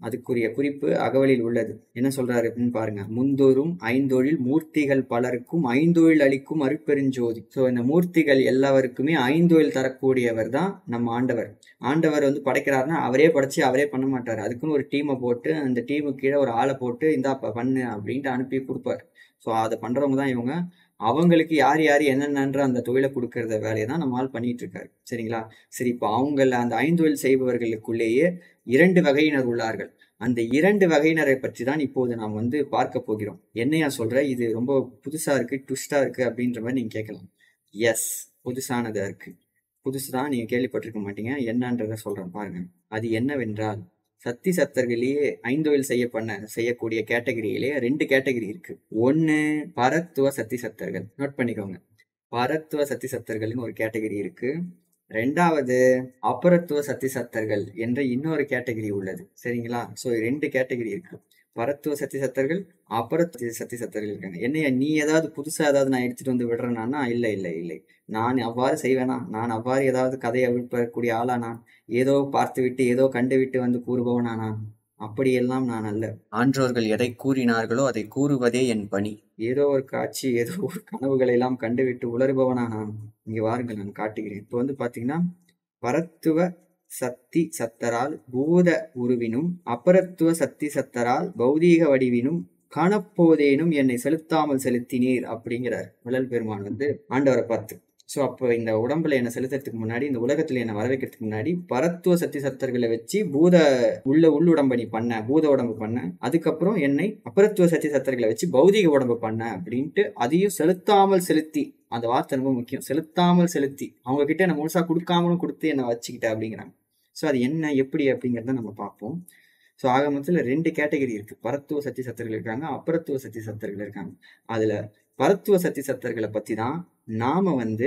A: அதுக்குரிய குறிப்பு அகவலில் உள்ளது என்ன சொல்றாரு அப்படின்னு பாருங்க முந்தோறும் ஐந்தொழில் மூர்த்திகள் பலருக்கும் ஐந்தொழில் அளிக்கும் அருட்பெருஞ்சோதி ஸோ இந்த மூர்த்திகள் எல்லாருக்குமே ஐந்தொழில் தரக்கூடியவர் தான் நம்ம ஆண்டவர் ஆண்டவர் வந்து படைக்கிறாருன்னா அவரே படைச்சு அவரே பண்ண மாட்டார் அதுக்குன்னு ஒரு டீமை போட்டு அந்த டீமுக்கு கீழே ஒரு ஆளை போட்டு இந்தா ப- பண்ணு அப்படின்ட்டு அனுப்பி கொடுப்பார் ஸோ அதை பண்றவங்க தான் இவங்க அவங்களுக்கு யார் யார் என்னென்னன்ற அந்த தொழிலை கொடுக்கறத வேலையை தான் நம்ம ஆள் பண்ணிட்டு இருக்காரு சரிங்களா சரி இப்போ அவங்கள அந்த ஐந்தொழில் செய்பவர்களுக்குள்ளேயே இரண்டு வகையினர் உள்ளார்கள் அந்த இரண்டு வகையினரை பற்றி தான் இப்போது நாம் வந்து பார்க்க போகிறோம் என்னையா சொல்ற இது ரொம்ப புதுசா இருக்கு ட்விஸ்டா இருக்கு அப்படின்ற மாதிரி நீங்க கேட்கலாம் எஸ் புதுசானதா இருக்கு புதுசு தான் நீங்க கேள்விப்பட்டிருக்க மாட்டீங்க என்னன்றத சொல்றேன் பாருங்க அது என்னவென்றால் சத்தி சத்தர்களையே ஐந்தொழில் செய்ய பண்ண செய்யக்கூடிய கேட்டகரியிலேயே ரெண்டு கேட்டகரி இருக்கு ஒன்னு பரத்துவ சத்தி சத்தர்கள் நோட் பண்ணிக்கோங்க பரத்துவ சத்தி சத்தர்கள்னு ஒரு கேட்டகரி இருக்கு ரெண்டாவது அபரத்துவ சத்தி சத்தர்கள் என்ற இன்னொரு கேட்டகரி உள்ளது சரிங்களா சோ ரெண்டு கேட்டகரி இருக்கு பரத்துவ சத்தி சத்தர்கள் அபரத்துவ சத்தி சத்தர்கள் இருக்காங்க என்னைய நீ ஏதாவது புதுசா ஏதாவது நான் எடுத்துட்டு வந்து விடுறேன்னா இல்லை இல்லை இல்லை நான் அவ்வாறு செய்வேனா நான் அவ்வாறு ஏதாவது கதையை விற்பக்கூடிய ஆளா நான் ஏதோ பார்த்து விட்டு ஏதோ கண்டு விட்டு வந்து கூறுபவனா நான் அப்படியெல்லாம் நான் அல்ல ஆன்றோர்கள் எதை கூறினார்களோ அதை கூறுவதே என் பணி ஏதோ ஒரு காட்சி ஏதோ ஒரு கனவுகளை எல்லாம் கண்டுவிட்டு உளறுபவனா நான் இங்க வாருங்கள் நான் காட்டுகிறேன் இப்போ வந்து பாத்தீங்கன்னா பரத்துவ சக்தி சத்தரால் பூத உருவினும் அபரத்துவ சக்தி சத்தரால் பௌதீக வடிவினும் காணப்போதேனும் என்னை செலுத்தாமல் செலுத்தினீர் அப்படிங்கிறார் வள்ளல் பெருமான் வந்து ஆண்டவரை பார்த்து ஸோ அப்போ இந்த உடம்புல என்னை செலுத்துறதுக்கு முன்னாடி இந்த உலகத்துல என்னை வர வைக்கிறதுக்கு முன்னாடி பரத்துவ சக்தி சத்தர்களை வச்சு பூத உள்ள உள்ளுடம்பு நீ பண்ண பூத உடம்பு பண்ண அதுக்கப்புறம் என்னை அபரத்துவ சக்தி சத்தர்களை வச்சு பௌதிக உடம்பு பண்ண அப்படின்ட்டு அதையும் செலுத்தாமல் செலுத்தி அந்த வார்த்தை ரொம்ப முக்கியம் செலுத்தாமல் செலுத்தி அவங்க கிட்ட என்ன முழுசா கொடுக்காமலும் கொடுத்து என்னை வச்சுக்கிட்ட அப்படிங்கிறாங்க ஸோ அது என்ன எப்படி அப்படிங்கிறத நம்ம பார்ப்போம் ஸோ ஆக மொத்தத்தில் ரெண்டு கேட்டகரி இருக்கு பரத்துவ சக்தி சத்தர்கள் இருக்காங்க அபரத்துவ சக்தி சத்தர்கள் இருக்காங்க அதுல பரத்துவ சக்தி சத்தர்களை பத்தி தான் நாம வந்து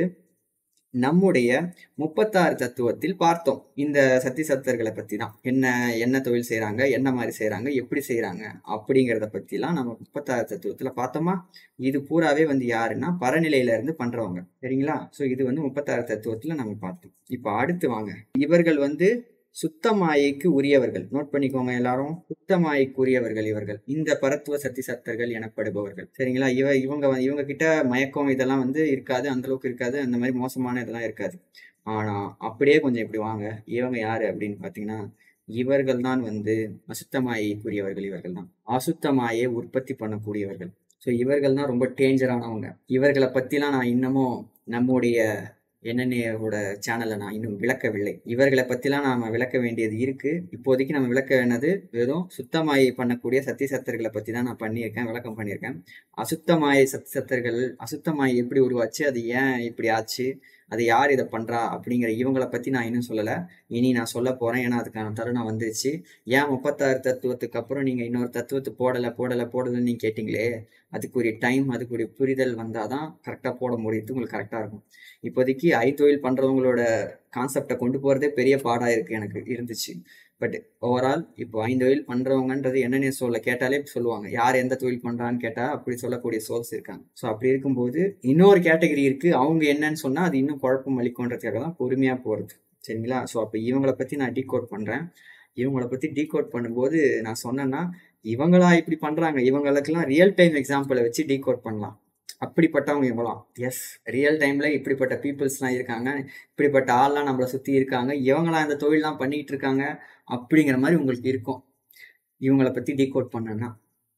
A: நம்முடைய முப்பத்தாறு தத்துவத்தில் பார்த்தோம் இந்த சக்தி சத்தர்களை பத்தி தான் என்ன என்ன தொழில் செய்றாங்க என்ன மாதிரி செய்றாங்க எப்படி செய்றாங்க அப்படிங்கிறத பத்திலாம் நம்ம முப்பத்தாறு தத்துவத்துல பார்த்தோமா இது பூராவே வந்து யாருன்னா பரநிலையில இருந்து பண்றவங்க சரிங்களா சோ இது வந்து முப்பத்தாறு தத்துவத்துல நம்ம பார்த்தோம் இப்போ அடுத்து வாங்க இவர்கள் வந்து சுத்த மாயைக்கு உரியவர்கள் நோட் பண்ணிக்கோங்க எல்லாரும் சுத்த மாயைக்கு உரியவர்கள் இவர்கள் இந்த பரத்துவ சக்தி சத்தர்கள் எனப்படுபவர்கள் சரிங்களா இவ இவங்க வந்து- இவங்க கிட்ட மயக்கம் இதெல்லாம் வந்து இருக்காது அந்த அளவுக்கு இருக்காது அந்த மாதிரி மோசமான இதெல்லாம் இருக்காது ஆனா அப்படியே கொஞ்சம் இப்படி வாங்க இவங்க யாரு அப்படின்னு பாத்தீங்கன்னா இவர்கள் தான் வந்து அசுத்தமாயைக்குரியவர்கள் இவர்கள் தான் அசுத்தமாயை உற்பத்தி பண்ணக்கூடியவர்கள் ஸோ இவர்கள் தான் ரொம்ப டேஞ்சரானவங்க இவர்களை பத்திலாம் நான் இன்னமும் நம்முடைய என்னென்னையோட சேனலை நான் இன்னும் விளக்கவில்லை இவர்களை பத்திலாம் நாம விளக்க வேண்டியது இருக்கு இப்போதைக்கு நம்ம விளக்க வேண்டது வெறும் சுத்தமாயை பண்ணக்கூடிய சத்தி சத்தர்களை பத்தி தான் நான் பண்ணியிருக்கேன் விளக்கம் பண்ணியிருக்கேன் அசுத்தமாயை சத்தி சத்தர்கள் அசுத்தமாயை எப்படி உருவாச்சு அது ஏன் இப்படி ஆச்சு அது யார் இதை பண்றா அப்படிங்கிற இவங்களை பத்தி நான் இன்னும் சொல்லல இனி நான் சொல்ல போறேன் ஏன்னா அதுக்கான தருணம் வந்துருச்சு ஏன் முப்பத்தாறு தத்துவத்துக்கு அப்புறம் நீங்க இன்னொரு தத்துவத்தை போடல போடல போடலன்னு நீங்க கேட்டீங்களே அதுக்குரிய டைம் அதுக்குரிய புரிதல் வந்தாதான் கரெக்டா போட முடியுது உங்களுக்கு கரெக்டா இருக்கும் இப்போதைக்கு ஐத்தொழில் பண்றவங்களோட கான்செப்டை கொண்டு போறதே பெரிய பாடா இருக்கு எனக்கு இருந்துச்சு பட் ஓவரால் இப்போ ஐந்தொழில் பண்றவங்கன்றது என்னென்ன சொல்ல கேட்டாலே சொல்லுவாங்க யார் எந்த தொழில் பண்றான்னு கேட்டா அப்படி சொல்லக்கூடிய சோர்ஸ் இருக்காங்க ஸோ அப்படி இருக்கும்போது இன்னொரு கேட்டகரி இருக்கு அவங்க என்னன்னு சொன்னா அது இன்னும் குழப்பம் அளிக்கும்ன்றதுக்காக தான் பொறுமையா போறது சரிங்களா ஸோ அப்போ இவங்கள பத்தி நான் டீகோட் பண்றேன் இவங்கள பத்தி டீகோட் பண்ணும்போது நான் சொன்னேன்னா இவங்களா இப்படி பண்றாங்க இவங்களுக்கெல்லாம் ரியல் டைம் எக்ஸாம்பிளை வச்சு டீகோட் பண்ணலாம் அப்படிப்பட்டவங்க இவங்களாம் எஸ் ரியல் டைம்ல இப்படிப்பட்ட பீப்புள்ஸ்லாம் இருக்காங்க இப்படிப்பட்ட ஆள்லாம் நம்மளை சுத்தி இருக்காங்க இவங்களாம் இந்த தொழில்லாம் பண்ணிட்டு இருக்காங்க அப்படிங்கிற மாதிரி உங்களுக்கு இருக்கும் இவங்கள பத்தி டீகோட் பண்ணனா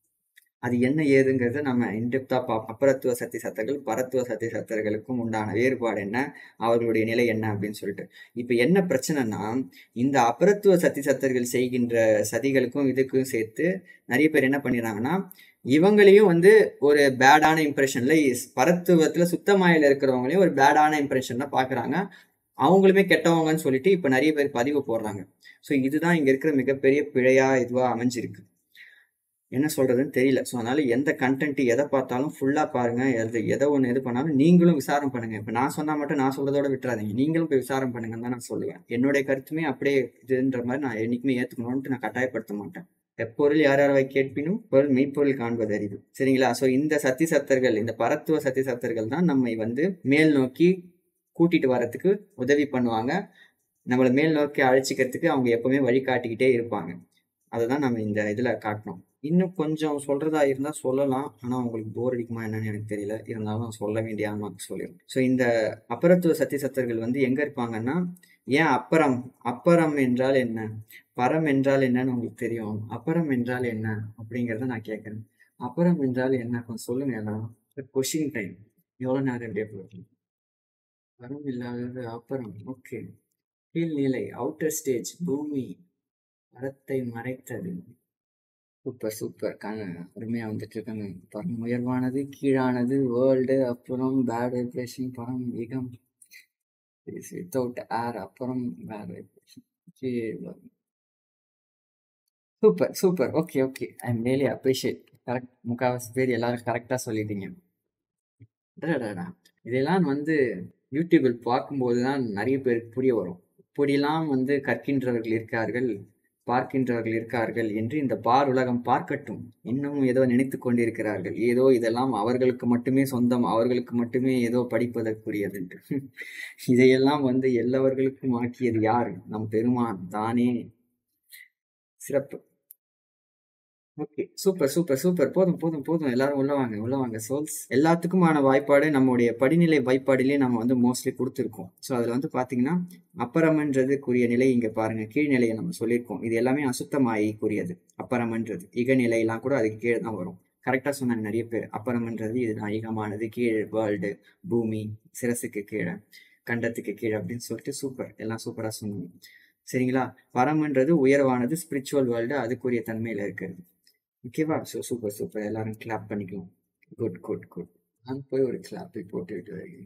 A: அது என்ன ஏதுங்கிறத நம்ம இன்டெப்தா பார்ப்போம் அபரத்துவ சக்தி சத்தர்கள் பரத்துவ சக்தி சத்தர்களுக்கும் உண்டான வேறுபாடு என்ன அவர்களுடைய நிலை என்ன அப்படின்னு சொல்லிட்டு இப்ப என்ன பிரச்சனைனா இந்த அபரத்துவ சக்தி சத்தர்கள் செய்கின்ற சதிகளுக்கும் இதுக்கும் சேர்த்து நிறைய பேர் என்ன பண்ணிடுறாங்கன்னா இவங்களையும் வந்து ஒரு பேடான இம்ப்ரெஷன்ல பரத்துவத்துல சுத்தமாயில இருக்கிறவங்களையும் ஒரு பேடான இம்ப்ரெஷன்ல பாக்குறாங்க அவங்களுமே கெட்டவங்கன்னு சொல்லிட்டு இப்ப நிறைய பேர் பதிவு போடுறாங்க ஸோ இதுதான் இங்க இருக்கிற மிகப்பெரிய பிழையா இதுவா அமைஞ்சிருக்கு என்ன சொல்றதுன்னு தெரியல ஸோ அதனால எந்த கண்டென்ட் எதை பார்த்தாலும் ஃபுல்லா பாருங்க எது எதை ஒன்று இது பண்ணாலும் நீங்களும் விசாரம் பண்ணுங்க இப்போ நான் சொன்னா மட்டும் நான் சொல்றதோட விட்டுறாதீங்க நீங்களும் போய் விசாரம் பண்ணுங்கன்னு தான் நான் சொல்லுவேன் என்னுடைய கருத்துமே அப்படியே இதுன்ற மாதிரி நான் என்னைக்குமே ஏத்துக்கணும்னு நான் கட்டாயப்படுத்த மாட்டேன் எப்பொருள் யார் யாரை கேட்பினும் பொருள் மெய்ப்பொருள் காண்பது அறிவு சரிங்களா ஸோ இந்த சத்தி சத்தர்கள் இந்த பரத்துவ சத்தி சத்தர்கள் தான் நம்மை வந்து மேல் நோக்கி கூட்டிட்டு வரதுக்கு உதவி பண்ணுவாங்க நம்மளை மேல் நோக்கி அழைச்சிக்கிறதுக்கு அவங்க எப்பவுமே வழிகாட்டிக்கிட்டே இருப்பாங்க அதை தான் நம்ம இந்த இதில் காட்டணும் இன்னும் கொஞ்சம் சொல்றதா இருந்தா சொல்லலாம் ஆனா உங்களுக்கு போர் அடிக்குமா என்னன்னு எனக்கு தெரியல இருந்தாலும் சொல்ல வேண்டிய ஆன்மாக்கு சொல்லிடும் ஸோ இந்த அபரத்துவ சத்திய சத்தர்கள் வந்து எங்க இருப்பாங்கன்னா ஏன் அப்பறம் அப்பறம் என்றால் என்ன பரம் என்றால் என்னன்னு உங்களுக்கு தெரியும் அப்பறம் என்றால் என்ன அப்படிங்கிறத நான் கேட்கறேன் அப்புறம் என்றால் என்ன கொஞ்சம் சொல்லுங்க எல்லாரும் கொஷின் டைம் எவ்வளோ நேரம் இப்படியே போகுது பரம் இல்லாதது அப்புறம் ஓகே கீழ்நிலை அவுட்டர் ஸ்டேஜ் பூமி பரத்தை மறைத்தது சூப்பர் சூப்பர் கண அருமையாக வந்துட்டு இருக்காங்க பரம் உயர்வானது கீழானது வேர்ல்டு அப்புறம் பேட் வைப்ரேஷன் பரம் யுகம் வித்தவுட் ஏர் அப்புறம் bad vibration super super okay okay I am really appreciate correct முக்கால்வாசி பேர் எல்லாரும் கரெக்டாக சொல்லிட்டீங்க அடடடா. இதெல்லாம் வந்து யூடியூபில் பார்க்கும்போது தான் நிறைய பேருக்கு புரிய வரும் இப்படிலாம் வந்து கற்கின்றவர்கள் இருக்கார்கள் பார்க்கின்றவர்கள் இருக்கார்கள் என்று இந்த பார் உலகம் பார்க்கட்டும் இன்னமும் ஏதோ நினைத்து கொண்டிருக்கிறார்கள் ஏதோ இதெல்லாம் அவர்களுக்கு மட்டுமே சொந்தம் அவர்களுக்கு மட்டுமே ஏதோ படிப்பதற்குரியது என்று இதையெல்லாம் வந்து எல்லாவர்களுக்கும் ஆக்கியது யார் நம் பெருமான் தானே சிறப்பு ஓகே சூப்பர் சூப்பர் சூப்பர் போதும் போதும் போதும் எல்லாரும் உள்ள வாங்க உள்ள வாங்க சோல்ஸ் எல்லாத்துக்குமான வாய்ப்பாடு நம்மளுடைய படிநிலை வாய்ப்பாடிலே நம்ம வந்து மோஸ்ட்லி கொடுத்துருக்கோம் ஸோ அதில் வந்து பார்த்தீங்கன்னா அப்பறமன்றதுக்குரிய நிலை இங்கே பாருங்க கீழ்நிலையை நம்ம சொல்லியிருக்கோம் இது எல்லாமே அசுத்தமாயிக்குரியது அப்பறமன்றது இகநிலையெல்லாம் கூட அதுக்கு கீழே தான் வரும் கரெக்டாக சொன்னாங்க நிறைய பேர் அப்பறமன்றது இது ஐகமானது கீழ் வேர்ல்டு பூமி சிரசுக்கு கீழே கண்டத்துக்கு கீழே அப்படின்னு சொல்லிட்டு சூப்பர் எல்லாம் சூப்பராக சொன்னாங்க சரிங்களா பரமன்றது உயர்வானது ஸ்பிரிச்சுவல் வேர்ல்டு அதுக்குரிய தன்மையில் இருக்கிறது ஓகேவா ஸோ சூப்பர் சூப்பர் எல்லாரும் கிளாப் பண்ணிக்கலாம் குட் குட் குட் நான் போய் ஒரு கிளாப்பை போட்டுக்கிட்டு வருகிறேன்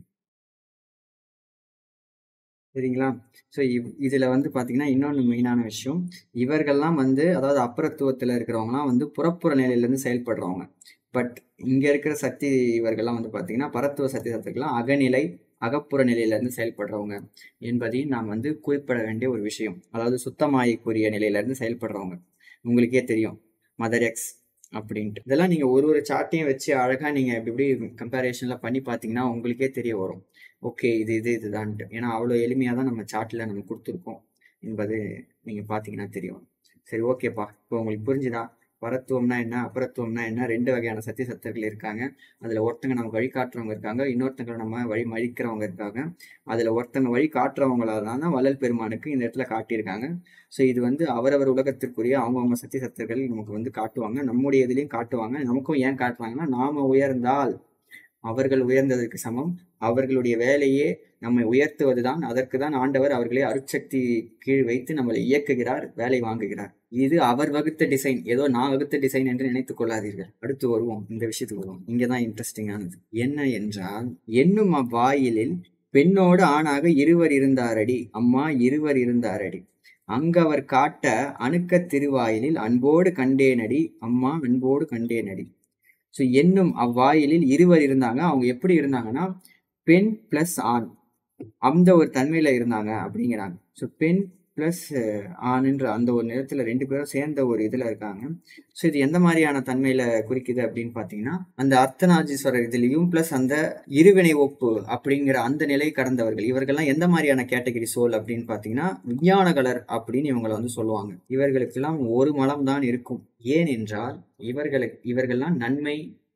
A: சரிங்களா ஸோ இவ் இதில் வந்து பார்த்தீங்கன்னா இன்னொன்று மெயினான விஷயம் இவர்கள்லாம் வந்து அதாவது அப்புறத்துவத்தில் இருக்கிறவங்கலாம் வந்து புறப்புற நிலையிலேருந்து செயல்படுறவங்க பட் இங்கே இருக்கிற சக்தி இவர்கள்லாம் வந்து பார்த்தீங்கன்னா பரத்துவ சக்தி சத்துக்கெல்லாம் அகநிலை அகப்புற நிலையிலேருந்து செயல்படுறவங்க என்பதையும் நாம் வந்து குறிப்பிட வேண்டிய ஒரு விஷயம் அதாவது சுத்தமாயக்கூடிய நிலையிலேருந்து செயல்படுறவங்க உங்களுக்கே தெரியும் மதர் எக்ஸ் அப்படின்ட்டு இதெல்லாம் நீங்கள் ஒரு ஒரு சார்ட்டையும் வச்சு அழகாக நீங்கள் இப்படி இப்படி கம்பேரிஷனில் பண்ணி பார்த்தீங்கன்னா உங்களுக்கே தெரிய வரும் ஓகே இது இது இதுதான்ட்டு ஏன்னா அவ்வளோ எளிமையாக தான் நம்ம சார்ட்டில் நம்ம கொடுத்துருக்கோம் என்பது நீங்கள் பார்த்தீங்கன்னா தெரியும் சரி ஓகேப்பா இப்போ உங்களுக்கு புரிஞ்சுதா பரத்துவம்னா என்ன அபரத்துவம்னா என்ன ரெண்டு வகையான சத்திய சத்தர்கள் இருக்காங்க அதில் ஒருத்தங்க நம்ம வழி காட்டுறவங்க இருக்காங்க இன்னொருத்தங்க நம்ம வழி மழிக்கிறவங்க இருக்காங்க அதில் ஒருத்தங்க வழி காட்டுறவங்களா தான் வள்ளல் பெருமானுக்கு இந்த இடத்துல காட்டியிருக்காங்க ஸோ இது வந்து அவரவர் உலகத்திற்குரிய அவங்கவுங்க சத்திய சத்தர்கள் நமக்கு வந்து காட்டுவாங்க நம்முடைய இதுலேயும் காட்டுவாங்க நமக்கும் ஏன் காட்டுறாங்கன்னா நாம உயர்ந்தால் அவர்கள் உயர்ந்ததற்கு சமம் அவர்களுடைய வேலையே நம்மை உயர்த்துவதுதான் அதற்கு தான் ஆண்டவர் அவர்களை அருட்சக்தி கீழ் வைத்து நம்மளை இயக்குகிறார் வேலை வாங்குகிறார் இது அவர் வகுத்த டிசைன் ஏதோ நான் வகுத்த டிசைன் என்று நினைத்துக் கொள்ளாதீர்கள் அடுத்து வருவோம் இந்த விஷயத்துக்கு வருவோம் இங்கதான் இன்ட்ரெஸ்டிங்கானது என்ன என்றால் என்னும் அவ்வாயிலில் பெண்ணோடு ஆணாக இருவர் இருந்தாரடி அம்மா இருவர் இருந்தாரடி அங்கவர் காட்ட அணுக்க திருவாயிலில் அன்போடு கண்டேனடி அம்மா அன்போடு கண்டேனடி ஸோ என்னும் அவ்வாயிலில் இருவர் இருந்தாங்க அவங்க எப்படி இருந்தாங்கன்னா பெண் பிளஸ் ஆண் அந்த ஒரு தன்மையில இருந்தாங்க அப்படிங்கிறாங்க ஸோ பெண் பிளஸ் ஆண்ன்ற அந்த ஒரு நேரத்தில் ரெண்டு பேரும் சேர்ந்த ஒரு இதில் இருக்காங்க ஸோ இது எந்த மாதிரியான தன்மையில குறிக்குது அப்படின்னு பார்த்தீங்கன்னா அந்த அர்த்தநாஜீஸ்வரர் இதுலேயும் பிளஸ் அந்த இருவினை ஒப்பு அப்படிங்கிற அந்த நிலை கடந்தவர்கள் இவர்கள்லாம் எந்த மாதிரியான கேட்டகரி சோல் அப்படின்னு பார்த்தீங்கன்னா விஞ்ஞானகலர் அப்படின்னு இவங்களை வந்து சொல்லுவாங்க இவர்களுக்கெல்லாம் ஒரு மலம் தான் இருக்கும் ஏனென்றால் இவர்களுக்கு இவர்கள்லாம் நன்மை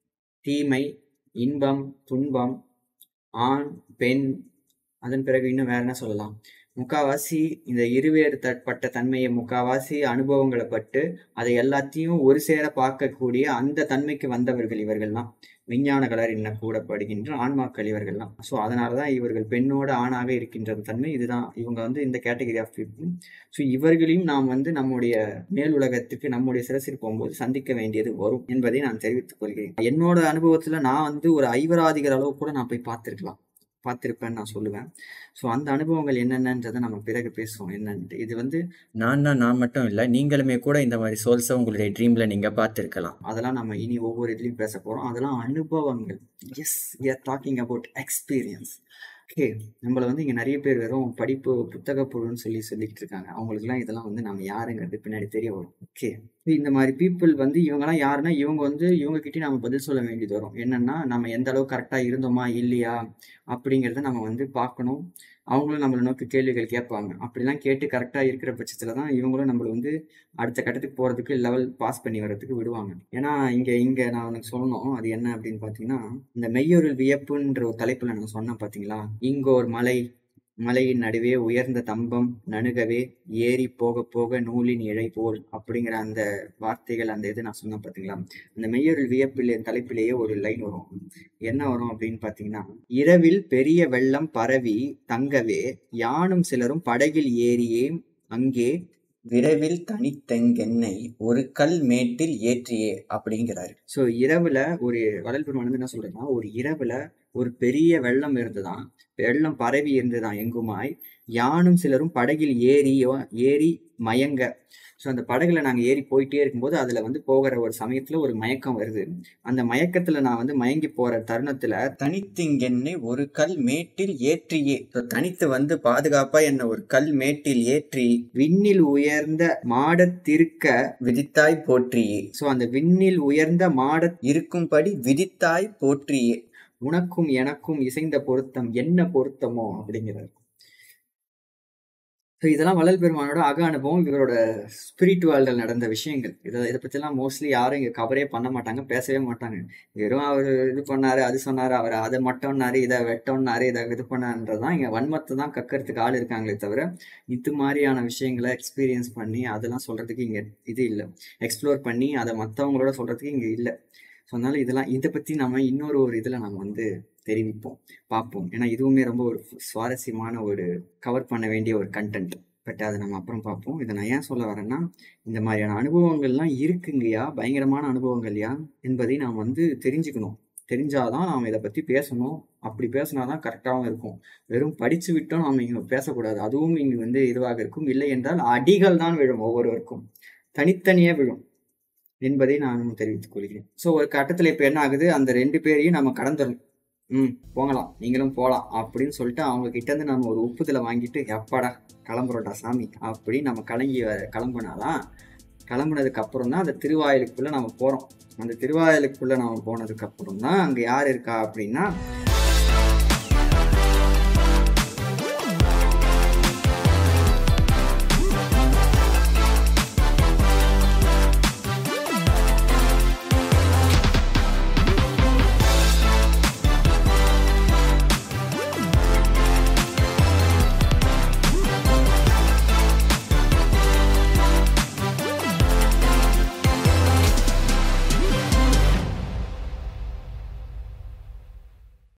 A: தீமை இன்பம் துன்பம் ஆண் பெண் அதன் பிறகு இன்னும் வேற என்ன சொல்லலாம் முக்காவாசி இந்த இருவேறு தட்பட்ட தன்மையை முக்காவாசி அனுபவங்களை பட்டு அதை எல்லாத்தையும் ஒரு சேர பார்க்கக்கூடிய அந்த தன்மைக்கு வந்தவர்கள் இவர்கள்லாம் விஞ்ஞான கலர் என்ன கூடப்படுகின்ற ஆன்மாக்கள் இவர்கள்லாம் ஸோ அதனால தான் இவர்கள் பெண்ணோட ஆணாக இருக்கின்ற தன்மை இதுதான் இவங்க வந்து இந்த கேட்டகரி ஆஃப் பீப்புள் ஸோ இவர்களையும் நாம் வந்து நம்முடைய மேல் உலகத்துக்கு நம்முடைய சிரசில் போகும்போது சந்திக்க வேண்டியது வரும் என்பதை நான் தெரிவித்துக் கொள்கிறேன் என்னோட அனுபவத்தில் நான் வந்து ஒரு ஐவராதிகர் அளவு கூட நான் போய் பார்த்துருக்கலாம் பார்த்துருப்பேன்னு நான் சொல்லுவேன் ஸோ அந்த அனுபவங்கள் என்னென்னன்றதை நம்ம பிறகு பேசுவோம் என்னன்ட்டு இது வந்து நான் தான் நான் மட்டும் இல்லை நீங்களுமே கூட இந்த மாதிரி சோல்ஸை உங்களுடைய ட்ரீமில் நீங்கள் பார்த்துருக்கலாம் அதெல்லாம் நம்ம இனி ஒவ்வொரு இதுலையும் பேச போகிறோம் அதெல்லாம் அனுபவங்கள் yes we are talking about experience okay நம்மளை வந்து இங்கே நிறைய பேர் வெறும் படிப்பு புத்தக பொருள்னு சொல்லி சொல்லிக்கிட்டு இருக்காங்க அவங்களுக்குலாம் இதெல்லாம் வந்து நம்ம யாருங்கிறது பின்னாடி தெரிய வரும் ஓகே இந்த மாதிரி பீப்புள் வந்து இவங்கலாம் யாருன்னா இவங்க வந்து இவங்க கிட்டயும் நம்ம பதில் சொல்ல வேண்டியது வரும் என்னன்னா நம்ம எந்த அளவுக்கு கரெக்டா இருந்தோமா இல்லையா அப்படிங்கிறத நம்ம வந்து பார்க்கணும் அவங்களும் நம்மளை நோக்கி கேள்விகள் கேட்பாங்க அப்படிலாம் கேட்டு கரெக்டா இருக்கிற பட்சத்துல தான் இவங்களும் நம்மள வந்து அடுத்த கட்டத்துக்கு போறதுக்கு லெவல் பாஸ் பண்ணி வர்றதுக்கு விடுவாங்க ஏன்னா இங்க இங்க நான் உனக்கு சொல்லணும் அது என்ன அப்படின்னு பாத்தீங்கன்னா இந்த மெய்யொருள் வியப்புன்ற ஒரு தலைப்புல நான் சொன்னேன் பாத்தீங்களா இங்க ஒரு மலை மலையின் நடுவே உயர்ந்த தம்பம் நணுகவே ஏறி போக போக நூலின் இழை போல் அப்படிங்கிற அந்த வார்த்தைகள் அந்த இது நான் சொன்னேன் பாத்தீங்களா அந்த மெய்யொருள் வியப்பிலே தலைப்பிலேயே ஒரு லைன் வரும் என்ன வரும் அப்படின்னு பாத்தீங்கன்னா இரவில் பெரிய வெள்ளம் பரவி தங்கவே யானும் சிலரும் படகில் ஏறியே அங்கே விரைவில் தனித்தெங்கென்னை ஒரு கல் மேட்டில் ஏற்றியே அப்படிங்கிறாரு சோ இரவுல ஒரு வளல் பெருமான் வந்து என்ன சொல்றேன்னா ஒரு இரவுல ஒரு பெரிய வெள்ளம் இருந்துதான் வெள்ளம் பரவி இருந்துதான் எங்குமாய் யானும் சிலரும் படகில் ஏறியோ ஏறி மயங்க ஸோ அந்த படகுல நாங்க ஏறி போயிட்டே இருக்கும்போது அதுல வந்து போகிற ஒரு சமயத்துல ஒரு மயக்கம் வருது அந்த மயக்கத்துல நான் வந்து மயங்கி போற தருணத்துல தனித்திங்கென்னை ஒரு கல் மேட்டில் ஏற்றியே So, தனித்து வந்து பாதுகாப்பா என்ன ஒரு கல் மேட்டில் ஏற்றி விண்ணில் உயர்ந்த மாடத்திருக்க விதித்தாய் போற்றியே ஸோ அந்த விண்ணில் உயர்ந்த மாட இருக்கும்படி விதித்தாய் போற்றியே உனக்கும் எனக்கும் இசைந்த பொருத்தம் என்ன பொருத்தமோ அப்படிங்கிறார் ஸோ இதெல்லாம் வள்ளல் பெருமானோட அக அனுபவம் இவரோட ஸ்பிரிட் வேர்ல்டில் நடந்த விஷயங்கள் இதை இதை பற்றிலாம் மோஸ்ட்லி யாரும் இங்கே கவரே பண்ண மாட்டாங்க பேசவே மாட்டாங்க வெறும் அவர் இது பண்ணாரு அது சொன்னாரு அவர் அதை மட்டம்னாரு இதை வெட்டம்னாரு இதை இது பண்ணான்றதான் இங்கே வன்மத்தை தான் கக்கறதுக்கு ஆள் இருக்காங்களே தவிர இது மாதிரியான விஷயங்களை எக்ஸ்பீரியன்ஸ் பண்ணி அதெல்லாம் சொல்றதுக்கு இங்கே இது இல்லை எக்ஸ்ப்ளோர் பண்ணி அதை மற்றவங்களோட சொல்றதுக்கு இங்கே இல்லை ஸோ அதனால இதெல்லாம் இதை பற்றி நம்ம இன்னொரு ஒரு இதில் நம்ம வந்து தெரிவிப்போம் பார்ப்போம் ஏன்னா இதுவுமே ரொம்ப ஒரு சுவாரஸ்யமான ஒரு கவர் பண்ண வேண்டிய ஒரு கண்டென்ட் பட் அதை நம்ம அப்புறம் பார்ப்போம் இதை நான் ஏன் சொல்ல வரேன்னா இந்த மாதிரியான அனுபவங்கள்லாம் இருக்குங்கய்யா பயங்கரமான அனுபவங்கள்யா என்பதை நாம் வந்து தெரிஞ்சுக்கணும் தெரிஞ்சாதான் நாம் இதை பற்றி பேசணும் அப்படி பேசினாதான் கரெக்டாகவும் இருக்கும் வெறும் படிச்சு விட்டோம் நாம் இங்கே பேசக்கூடாது அதுவும் இங்கு வந்து இதுவாக இருக்கும் இல்லை என்றால் அடிகள் தான் விழும் ஒவ்வொருவருக்கும் தனித்தனியே விழும் என்பதை நான் தெரிவித்துக் கொள்கிறேன் ஸோ ஒரு கட்டத்தில் இப்போ என்ன ஆகுது அந்த ரெண்டு பேரையும் நம்ம கடந்துடணும் ம் போகலாம் நீங்களும் போகலாம் அப்படின்னு சொல்லிட்டு அவங்க கிட்ட இருந்து நம்ம ஒரு உப்புதலை வாங்கிட்டு எப்பாடா கிளம்புறோம்டா சாமி அப்படின்னு நம்ம கிளம்பி வ- கிளம்புனாதான் கிளம்புனதுக்கு அப்புறம் தான் அந்த திருவாயிலுக்குள்ள நம்ம போறோம் அந்த திருவாயிலுக்குள்ள நம்ம போனதுக்கு அப்புறம் தான் அங்க யார் இருக்கா அப்படின்னா